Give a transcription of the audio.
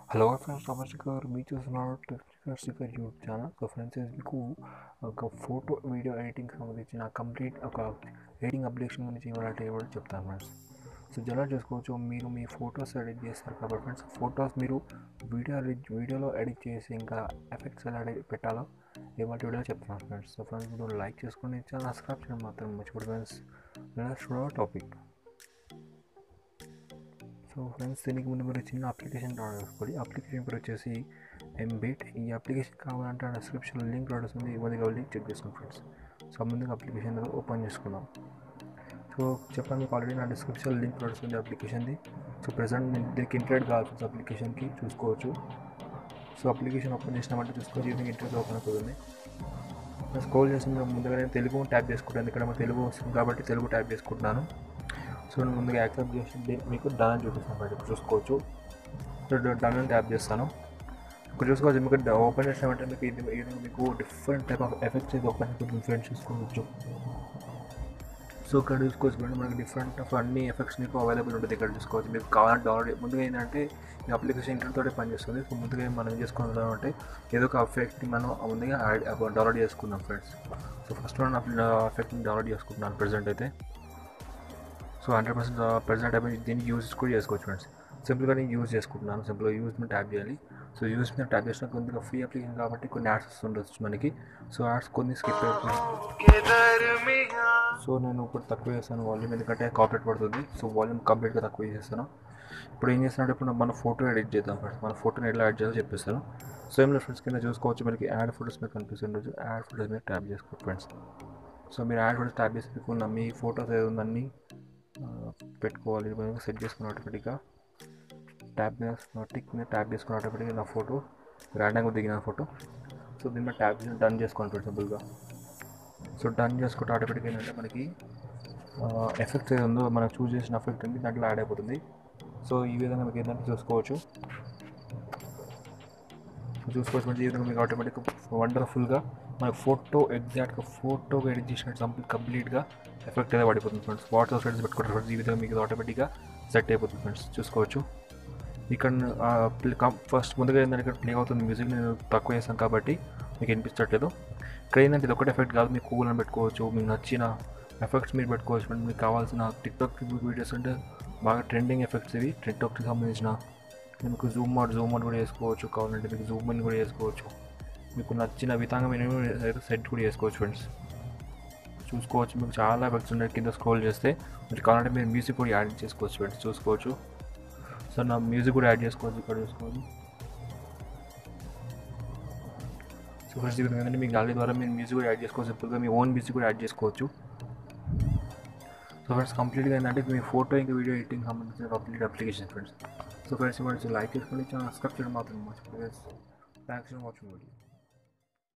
hello friends నమస్కార్ మీరు చూస్తున్నారు technical sticker YouTube channel so friends మీకు ఒక ఫోటో వీడియో ఎడిటింగ్ సంబంధించిన కంప్లీట్ ఒక ఎడిటింగ్ అప్లికేషన్ గురించి ఇవ్వాలంటే ఇవ్వడం చెప్తాను ఫ్రెండ్స్ సో ఎలా చేసుకోవచ్చు మీరు మీ ఫొటోస్ ఎడిట్ చేస్తారు కాబట్టి ఫ్రెండ్స్ ఫొటోస్ మీరు వీడియో ఎడిట్ వీడియోలో ఎడిట్ చేసి ఇంకా ఎఫెక్ట్స్ ఎలా ఎడిట్ పెట్టాలో ఇవాళ వీడియో చెప్తాను ఫ్రెండ్స్ సో ఫ్రెండ్స్ మీరు లైక్ చేసుకొని ఛానల్ సబ్స్క్రైబ్ చేయడం మాత్రం మర్చిపోదు ఫ్రెండ్స్ చూడ టాపిక్ సో ఫ్రెండ్స్ దీనికి ముందు మీరు చిన్న అప్లికేషన్ డౌన్లోడ్ చేసుకోవాలి అప్లికేషన్ పేరు వచ్చేసి ఎంబిట్ ఈ అప్లికేషన్ కావాలంటే ఆ డిస్క్రిప్షన్లో లింక్ వస్తుంది ఇవ్వదు లింక్ చెక్ చేసుకోండి ఫ్రెండ్స్ సో ముందుగా అప్లికేషన్ ఓపెన్ చేసుకుందాం సో చెప్పాను మీకు ఆల్రెడీ నా డిస్క్రిప్షన్ లింక్ వస్తుంది అప్లికేషన్ది సో ప్రజెంట్ నేను దీనికి ఇంటర్నెట్ కావాల్సిన అప్లికేషన్కి చూసుకోవచ్చు సో అప్లికేషన్ ఓపెన్ చేసినామంటే చూసుకోవచ్చు ఇది ఇంటర్నెట్ ఓపెన్ అవుతుంది స్క్రోల్ చేసిన ముందుగా నేను తెలుగు ట్యాప్ చేసుకుంటాను ఇక్కడ తెలుగు వస్తుంది కాబట్టి తెలుగు ట్యాప్ చేసుకుంటున్నాను సో నేను ముందుగా యాక్సెప్ట్ చేసి మీకు డన్ అని చూపిస్తాను బయట చూసుకోవచ్చు సో డన్ అని ట్యాప్ చేస్తాను ఇక్కడ చూసుకోవచ్చు మీకు ఓపెన్ చేసినామంటే మీకు ఇది ఇది మీకు డిఫరెంట్ టైప్ ఆఫ్ ఎఫెక్ట్స్ ఇది ఓపెన్ అయిపోతుంది డిఫరెంట్ చూసుకోవచ్చు సో ఇక్కడ చూసుకోవచ్చు మేడం మనకి డిఫరెంట్ ఆఫ్ అన్ని ఎఫెక్ట్స్ మీకు అవైలబుల్ ఉంటుంది ఇక్కడ చూసుకోవచ్చు మీకు కావాలంటే డౌన్లోడ్ ముందుగా ఏంటంటే ఈ అప్లికేషన్ ఇంటర్తో పనిచేస్తుంది సో ముందుగా మనం ఏం చేసుకుందాం అంటే ఏదో ఒక ఎఫెక్ట్ని మనం ముందుగా యాడ్ డౌన్లోడ్ చేసుకుందాం ఫ్రెండ్స్ సో ఫస్ట్ మనం ఎఫెక్ట్ని డౌన్లోడ్ చేసుకుంటున్నాను ప్రజెంట్ అయితే సో హండ్రెడ్ పర్సెంట్ ప్రజెంట్ అయిపోయి దీన్ని యూజ్ కూడా చేసుకోవచ్చు ఫ్రెండ్స్ సింపుల్గా నేను యూజ్ చేసుకుంటున్నాను సింపుల్గా యూజ్ మీద ట్యాప్ చేయాలి సో యూజ్ మీద ట్యాప్ చేసిన కొద్దిగా ఫ్రీ అప్లికేషన్ కాబట్టి కొన్ని యాడ్స్ వస్తుండొచ్చు మనకి సో యాడ్స్ కొన్ని స్కిప్ అయిపోయి సో నేను ఇప్పుడు తక్కువ చేస్తాను వాల్యూమ్ ఎందుకంటే కాపరేట్ పడుతుంది సో వాల్యూమ్ కంప్లీట్గా తక్కువ చేస్తాను ఇప్పుడు ఏం చేస్తున్నాడు ఇప్పుడు మన ఫోటో ఎడిట్ చేద్దాం ఫ్రెండ్స్ మన ఫోటోని ఎట్లా యాడ్ చేయాలో చెప్పేస్తాను సో ఏం ఫ్రెండ్స్ కింద చూసుకోవచ్చు మనకి యాడ్ ఫోటోస్ మీద కనిపిస్తుండొచ్చు యాడ్ ఫోటోస్ మీద ట్యాప్ చేసుకోవచ్చు ఫ్రెండ్స్ సో మీరు యాడ్ ఫోటోస్ ట్యాప్ చేసి మీకు మీ ఫోటోస్ ఏదో ఉందన్నీ పెట్టుకోవాలి సెట్ చేసుకుని ఆటోమేటిక్గా ట్యాప్ మీద టిక్ మీద ట్యాప్ చేసుకుని ఆటోమేటిక్గా నా ఫోటో ర్యాండంగా దిగిన ఫోటో సో దీని మీద ట్యాప్ చేసి డన్ చేసుకోండి ఫ్రెండ్ సింపుల్గా సో డన్ చేసుకుంటే ఆటోమేటిక్గా ఏంటంటే మనకి ఎఫెక్ట్ ఏది ఉందో మనం చూస్ చేసిన ఎఫెక్ట్ ఉంది దాంట్లో యాడ్ అయిపోతుంది సో ఈ విధంగా మీకు ఏంటంటే చూసుకోవచ్చు చూసుకోవచ్చు ఈ విధంగా మీకు ఆటోమేటిక్గా వండర్ఫుల్గా మనకు ఫోటో ఎగ్జాక్ట్గా ఫోటో ఎడిట్ చేసినట్టు కంప్లీట్గా ఎఫెక్ట్ అయితే పడిపోతుంది ఫ్రెండ్స్ వాట్సాప్ స్టేటస్ పెట్టుకుంటారు ఫ్రెండ్స్ ఈ విధంగా మీకు ఆటోమేటిక్గా సెట్ అయిపోతుంది ఫ్రెండ్స్ చూసుకోవచ్చు ఇక్కడ ఫస్ట్ ముందుగా ఏంటంటే ఇక్కడ ప్లే అవుతుంది మ్యూజిక్ నేను తక్కువ చేస్తాను కాబట్టి మీకు వినిపించట్లేదు ఇక్కడ ఏంటంటే ఇది ఒకటి ఎఫెక్ట్ కాదు మీకు కూల్ అని పెట్టుకోవచ్చు మీకు నచ్చిన ఎఫెక్ట్స్ మీరు పెట్టుకోవచ్చు మీకు కావాల్సిన టిక్టాక్ వీడియోస్ అంటే బాగా ట్రెండింగ్ ఎఫెక్ట్స్ ఇవి టిక్టాక్కి సంబంధించిన మీకు జూమ్ అవుట్ జూమ్ అవుట్ కూడా చేసుకోవచ్చు కావాలంటే మీకు జూమ్ ఇన్ కూడా చేసుకోవచ్చు మీకు నచ్చిన విధంగా సెట్ కూడా చేసుకోవచ్చు ఫ్రెండ్స్ చూసుకోవచ్చు మీకు చాలా ఎఫెక్ట్స్ ఉన్నాయి కింద స్క్రోల్ చేస్తే మీరు కావాలంటే మీరు మ్యూజిక్ కూడా యాడ్ చేసుకోవచ్చు ఫ్రెండ్స్ చూసుకోవచ్చు సో నా మ్యూజిక్ కూడా యాడ్ చేసుకోవచ్చు ఇక్కడ చూసుకోవచ్చు సో ఫ్రెండ్స్ ఏంటంటే మీ గాలి ద్వారా మీరు మ్యూజిక్ కూడా యాడ్ చేసుకోవచ్చు సింపుల్గా మీ ఓన్ మ్యూజిక్ కూడా యాడ్ చేసుకోవచ్చు సో ఫ్రెండ్స్ కంప్లీట్గా ఏంటంటే మీ ఫోటో ఇంకా వీడియో ఎడిటింగ్ సంబంధించిన complete application friends so friends ఇవ్వండి లైక్ చేసుకోండి ఛానల్ సబ్స్క్రైబ్ చేయడం మాత్రం మర్చిపోయి థ్యాంక్స్ ఫర్ వాచింగ్ వీడియో